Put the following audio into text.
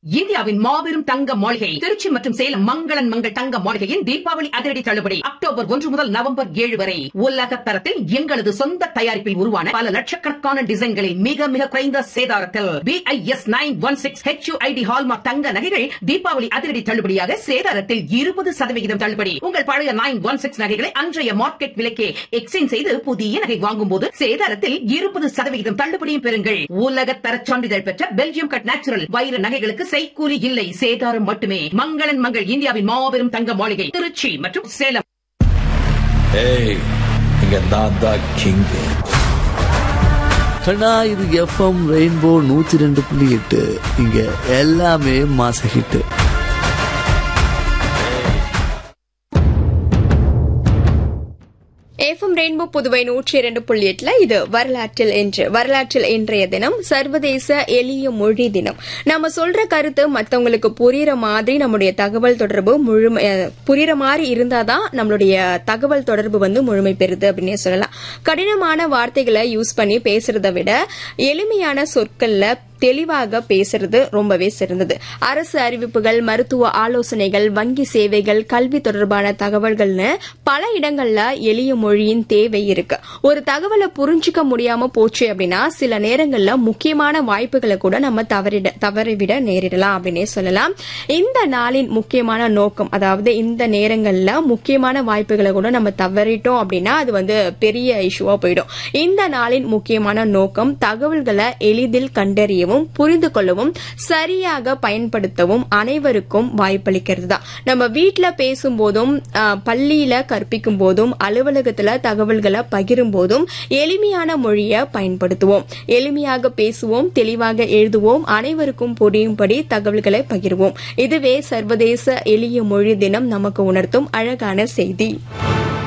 இந்தியாவின் மாபெரும் தங்க மாளிகை திருச்சி மற்றும் சேலம் மங்களன் மங்கள் தங்க மாளிகையின் தீபாவளி அதிரடி தள்ளுபடி அக்டோபர் ஒன்று முதல் நவம்பர் ஏழு வரை உலக தரத்தில் எங்களது சொந்த தயாரிப்பில் உருவான பல லட்சக்கணக்கான டிசைன்களில் மிக மிக குறைந்த சேதாரத்தில் BIS nine one six HUID hallmark தங்க நகைகள் தீபாவளி அதிரடி தள்ளுபடியாக சேதாரத்தில் இருபது சதவிகிதம் தள்ளுபடி உங்கள் பழைய நைன் ஒன் சிக்ஸ் நகைகளை அன்றைய மார்க்கெட் விலைக்கே எக்ஸ்சேஞ்ச் செய்து புதிய நகை வாங்கும் போது சேதாரத்தில் இருபது சதவிகிதம் தள்ளுபடியும் பெறுங்கள் உலக தரச் சான்றிதழ் பெற்ற பெல்ஜியம் கட் நேச்சுரல் வைர நகைகளுக்கு செய்கூலி இல்லை சேதாரம் மட்டுமே மங்களன் மங்கள் இந்தியாவின் மாபெரும் தங்க மாளிகை திருச்சி மற்றும் சேலம் ஏய் இங்க நான் தான் கிங் கண்ணா இது எஃப்எம் ரெயின்போ நூத்தி ரெண்டு புள்ளி எட்டு இங்க எல்லாமே மாச ஹிட் எஃப்எம் ரெயின்போ புதுவை நூற்றி இரண்டு புள்ளி எட்டுல இது வரலாற்றில் என்று வரலாற்றில் இன்றைய தினம் சர்வதேச எளிய மொழி தினம் நம்ம சொல்ற கருத்து மத்தவங்களுக்கு புரியுற மாதிரி நம்முடைய தகவல் தொடர்பு முழுமை அஹ், புரியுற மாதிரி இருந்தாதான் நம்மளுடைய தகவல் தொடர்பு வந்து முழுமை பெறுது அப்படின்னே சொல்லலாம் கடினமான வார்த்தைகளை யூஸ் பண்ணி பேசுறதை விட எளிமையான சொற்கள்ல தெளிவாக பேசுறது ரொம்பவே சிறந்தது அரசு அறிவிப்புகள் மருத்துவ ஆலோசனைகள் வங்கி சேவைகள் கல்வி தொடர்பான தகவல்கள்னு பல இடங்கள்ல எளிய மொழியின் தேவை இருக்கு ஒரு தகவலை புரிஞ்சுக்க முடியாம போச்சு அப்படின்னா சில நேரங்கள்ல முக்கியமான வாய்ப்புகளை கூட நம்ம தவறிட தவறிவிட நேரிடலாம் அப்படின்னே சொல்லலாம் இந்த நாளின் முக்கியமான நோக்கம் அதாவது இந்த நேரங்கள்ல முக்கியமான வாய்ப்புகளை கூட நம்ம தவறிட்டோம் அப்படின்னா அது வந்து பெரிய இஷ்யூவா போயிடும் இந்த நாளின் முக்கியமான நோக்கம் தகவல்களை எளிதில் கண்டறியவும் புரிந்து கொள்ளவும் சரியாக பயன்படுத்தவும் அனைவருக்கும் வாய்ப்பளிக்கிறது தான் நம்ம வீட்ல பேசும்போதும் ஆஹ், பள்ளியில கற்பிக்கும் போதும் அலுவலகத்துல தகவல்களை பகிரும் போதும் எளிமையான மொழியை பயன்படுத்துவோம் எளிமையாக பேசுவோம் தெளிவாக எழுதுவோம் அனைவருக்கும் புரியும்படி தகவல்களை பகிர்வோம் இதுவே சர்வதேச எளிய மொழி தினம் நமக்கு உணர்த்தும் அழகான செய்தி